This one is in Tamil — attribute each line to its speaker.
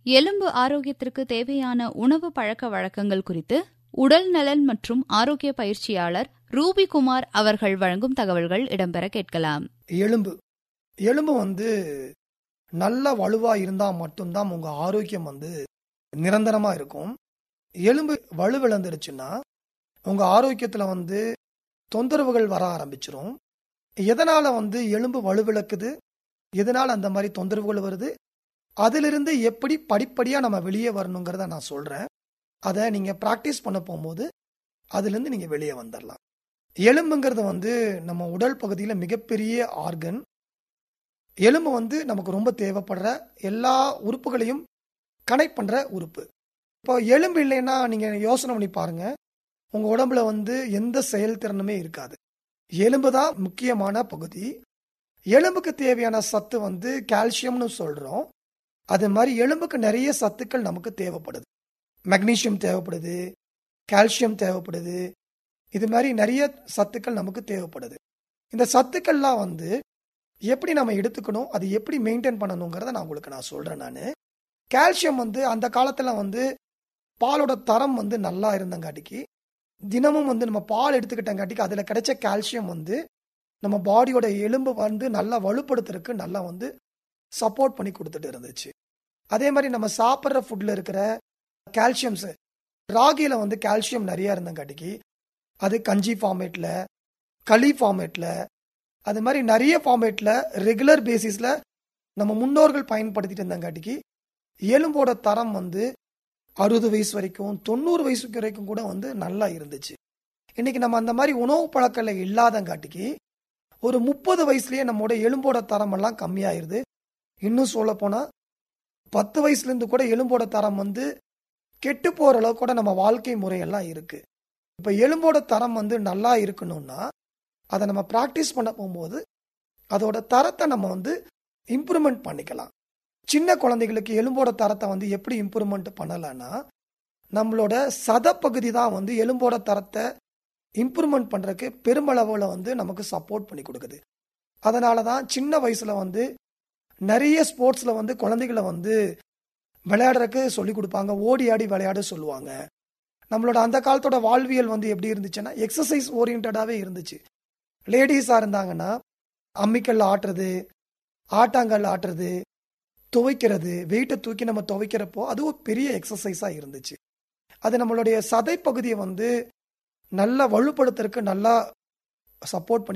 Speaker 1: எலும்பு ஆரோக்கியத்திற்கு தேவையான உணவு பழக்க வழக்கங்கள் குறித்து உடல் நலன் மற்றும் ஆரோக்கிய பயிற்சியாளர் ரூபி குமார் அவர்கள் வழங்கும் தகவல்கள் இடம்பெற கேட்கலாம்
Speaker 2: எலும்பு எலும்பு வந்து நல்ல வலுவா இருந்தா மட்டும்தான் உங்க ஆரோக்கியம் வந்து நிரந்தரமா இருக்கும் எலும்பு வலுவிழந்துருச்சுன்னா உங்க ஆரோக்கியத்துல வந்து தொந்தரவுகள் வர ஆரம்பிச்சிரும் எதனால வந்து எலும்பு வலுவிழக்குது எதனால அந்த மாதிரி தொந்தரவுகள் வருது அதிலிருந்து எப்படி படிப்படியா நம்ம வெளியே வரணுங்கிறத நான் சொல்றேன் அதை நீங்க பிராக்டிஸ் பண்ண போகும்போது அதிலிருந்து நீங்க வெளியே வந்துடலாம் எலும்புங்கிறது வந்து நம்ம உடல் பகுதியில் மிகப்பெரிய ஆர்கன் எலும்பு வந்து நமக்கு ரொம்ப தேவைப்படுற எல்லா உறுப்புகளையும் கனெக்ட் பண்ற உறுப்பு இப்போ எலும்பு இல்லைன்னா நீங்க யோசனை பண்ணி பாருங்க உங்க உடம்புல வந்து எந்த செயல்திறனுமே இருக்காது எலும்பு தான் முக்கியமான பகுதி எலும்புக்கு தேவையான சத்து வந்து கால்சியம்னு சொல்றோம் அது மாதிரி எலும்புக்கு நிறைய சத்துக்கள் நமக்கு தேவைப்படுது மெக்னீசியம் தேவைப்படுது கால்சியம் தேவைப்படுது இது மாதிரி நிறைய சத்துக்கள் நமக்கு தேவைப்படுது இந்த சத்துக்கள்லாம் வந்து எப்படி நம்ம எடுத்துக்கணும் அது எப்படி மெயின்டைன் பண்ணணுங்கிறத நான் உங்களுக்கு நான் சொல்றேன் நான் கால்சியம் வந்து அந்த காலத்துல வந்து பாலோட தரம் வந்து நல்லா இருந்தங்காட்டிக்கு தினமும் வந்து நம்ம பால் எடுத்துக்கிட்டங்காட்டிக்கு அதில் கிடைச்ச கால்சியம் வந்து நம்ம பாடியோட எலும்பு வந்து நல்லா வலுப்படுத்துறதுக்கு நல்லா வந்து சப்போர்ட் பண்ணி கொடுத்துட்டு இருந்துச்சு அதே மாதிரி நம்ம சாப்பிட்ற ஃபுட்ல இருக்கிற கால்சியம்ஸ் ராகியில வந்து கால்சியம் நிறைய இருந்தங்காட்டிக்கு அது கஞ்சி ஃபார்மேட்ல களி ஃபார்மேட்ல அது மாதிரி நிறைய ஃபார்மேட்ல ரெகுலர் பேசிஸ்ல நம்ம முன்னோர்கள் பயன்படுத்திட்டு இருந்தங்காட்டிக்கு எலும்போட தரம் வந்து அறுபது வயசு வரைக்கும் தொண்ணூறு வயசு வரைக்கும் கூட வந்து நல்லா இருந்துச்சு இன்னைக்கு நம்ம அந்த மாதிரி உணவு பழக்கங்கள் இல்லாதங்காட்டிக்கு ஒரு முப்பது வயசுலயே நம்மளோட எலும்போட தரம் எல்லாம் கம்மியாயிருது இன்னும் சொல்ல போனா பத்து வயசுல இருந்து கூட எலும்போட தரம் வந்து கெட்டு போற அளவுக்கு கூட நம்ம வாழ்க்கை முறையெல்லாம் இருக்கு இப்ப எலும்போட தரம் வந்து நல்லா இருக்கணும்னா அதை நம்ம பிராக்டிஸ் பண்ண போகும்போது அதோட தரத்தை நம்ம வந்து இம்ப்ரூவ்மெண்ட் பண்ணிக்கலாம் சின்ன குழந்தைகளுக்கு எலும்போட தரத்தை வந்து எப்படி இம்ப்ரூவ்மெண்ட் பண்ணலாம்னா நம்மளோட சதப்பகுதி தான் வந்து எலும்போட தரத்தை இம்ப்ரூவ்மெண்ட் பண்றதுக்கு பெருமளவில் வந்து நமக்கு சப்போர்ட் பண்ணி கொடுக்குது அதனால தான் சின்ன வயசுல வந்து நிறைய ஸ்போர்ட்ஸ்ல வந்து குழந்தைகளை வந்து விளையாடுறதுக்கு சொல்லி கொடுப்பாங்க ஓடி ஆடி விளையாட சொல்லுவாங்க நம்மளோட அந்த காலத்தோட வாழ்வியல் வந்து எப்படி இருந்துச்சுன்னா எக்ஸசைஸ் ஓரியன்டாவே இருந்துச்சு லேடிஸா இருந்தாங்கன்னா அம்மிக்கல் ஆட்டுறது ஆட்டாங்கல் ஆட்டுறது துவைக்கிறது வெயிட்டை தூக்கி நம்ம துவைக்கிறப்போ அது ஒரு பெரிய எக்ஸசைஸா இருந்துச்சு அது நம்மளுடைய சதை பகுதியை வந்து நல்லா வலுப்படுத்துறதுக்கு நல்லா சப்போர்ட் பண்ணி